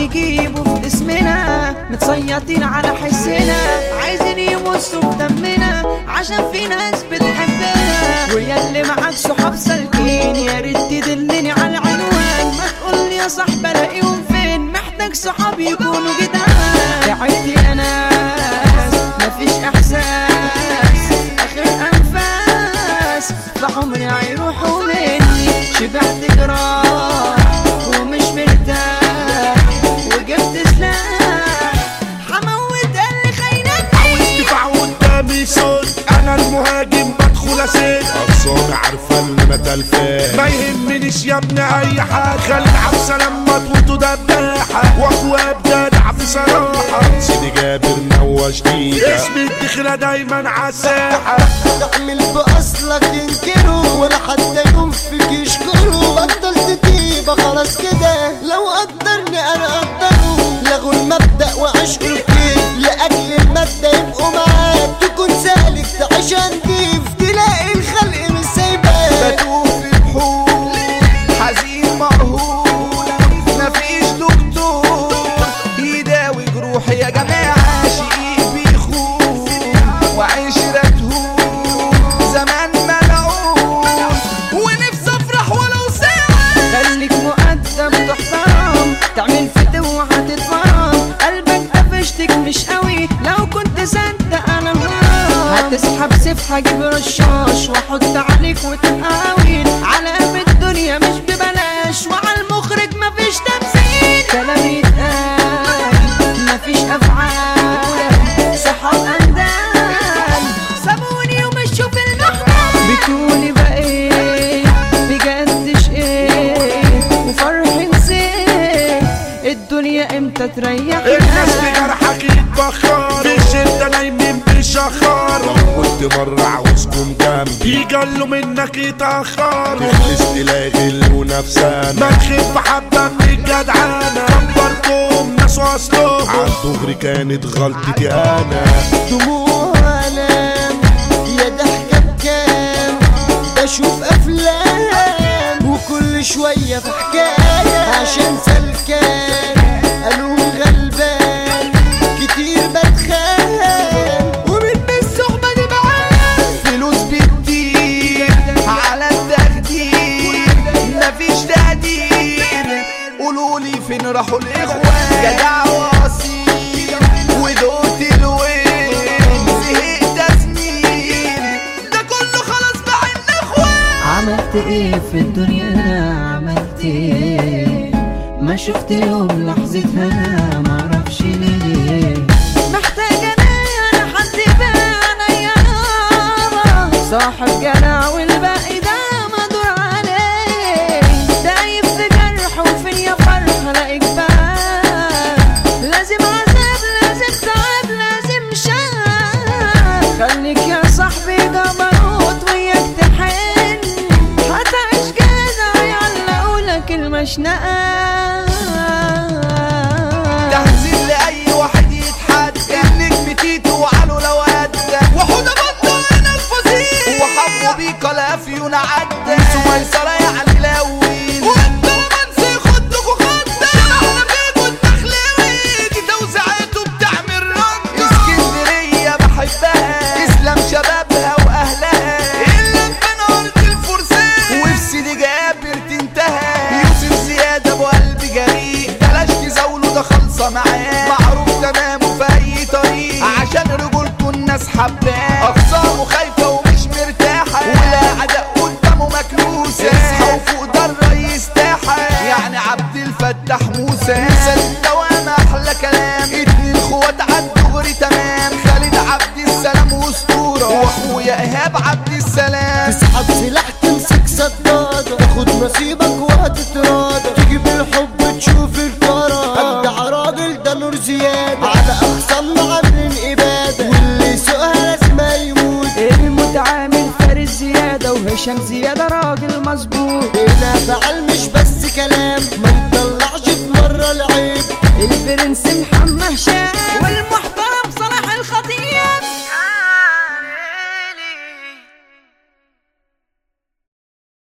يجيبوا في اسمنا متصيطين على حسنا عايزين يمصوا بدمنا عشان في ناس بتحبنا ويا اللي معاك صحاب سالكين يا ريت تدلني على العنوان ما تقول لي يا صاحب الاقيهم فين محتاج صحاب يكونوا جدعان تعبت يا ناس مفيش احساس اخر انفاس فعمري هيروحوا مني شبعت جراح ومش مرتاح وجبت سلاح حموت اللي خاينني دفاع قدامي صوت انا المهاجم بدخل اسد خلصانة عارفة ان انا تلفان ما يهمنيش يا ابني اي حاجه خلي عبسه لما تموتوا دباحه واخويا بجدع بصراحه سيدي جابر نوى جديدة اسم الدخله دايما عالساحه تعمل بأصلك ينكروا ولا حتى يوم فيك يشكروا بطلت تيبة خلاص كده لو قدرني انا قدره لغوا المبدأ وعشقوا الكيف لأجل المادة يبقوا معاك تكون سالك تعيش نضيف تلاقي الخلق مش سايباك بتوه في بحور حزين مقهور مفيش دكتور يداوي جروحي يا جماعة شقيق بيخون وعشرة تهون زمان ملعون ونفسي افرح ولو ساعة خليك مؤدب تحترم تعمل فتوة هتتفرم قلبك قفشتك مش قوي لو كنت صدق انا غلط هتسحب سيف هجيب رشاش واحط عليك وتقاويل على قلب الدنيا مش ببلاش وعلى المخرج مفيش تمثيل كلام يتقال مفيش افعال صحاب اندال سابوني ومشوا في المحمل بتقولي بقيت بجدش ايه وفرحي نسيت الدنيا امتى تريح الناس بجرحك يتبخر في الشده نايمين بشخار لو كنت مرة عاوزكم جنبي يجلوا منك يتاخروا تخلص تلاقي المنافسة ما تخف حبه من الجدعانه كبرتهم ناس واصلهم عالدغري كانت غلطتي انا دموع ألام يا ضحكة بكام بشوف أفلام وكل شوية في حكاية عشان سلكان قالوا غلبان كتير بتخان ومن بالصحبة دي معاك فلوس بتطير على التخدير مفيش تقدير قولولي فين راحوا الاخوان جدع واصيل ودوت الوين زهقت سنين ده كله خلاص بقى اخوان عملت ايه في الدنيا انا عملت ايه ما شفت يوم لحظة هنا معرفش ليه محتاجة انا انا حد بقى يا يابا صاحب جدع والباقي ده مدور عليه دايب في جرح وفين يا فرح الاقيك بقى لازم عذاب لازم تعب لازم شقة خليك يا صاحبي جبروت وياك تحن هتعيش جدع يعلقولك المشنقة تهزيل لأي واحد يتحدى النجم تيتو وعلو لو أدى وحودة بطل هنا الفصيل وحبوا بيك الأفيون عدى سميسرة يعني لوين وانت رومانسي خدك وخدك شبحنا فيك والتخليوي دي توزيعاته بتعمل رنجة اسكندرية بحبها تسلم شبابها وأهلها إلا من أرض الفرسان وفي سيدي جابر تنتهى يوسف زياد أبو قلب جريء بلاش تزاوله ده خالصة معاه معروف تمامه في أي طريق عشان رجولته الناس حباه أخصامه خايفة ومش مرتاحة ولا عداء قدامه مكنوسة يصحى وفوق ده الرئيس تاحة يعني عبد الفتاح موسى مثل الدوام أحلى كلام اتنين اخوات عالدغري تمام خالد عبد السلام واسطورة واخويا ايهاب عبد السلام تسحب سلاح تمسك صدادة تاخد نصيبك وهتتراضى تيجي بالحب تشوف الكرة أبدع راجل ده نور زيادة على أخصامنا عاملين إبادة واللي يسوقها لازم يموت المتعامل فارس زيادة وهشام زيادة راجل مظبوط هنا فعل مش بس كلام ما نطلعش في مرة العيب البرنس محمد هشام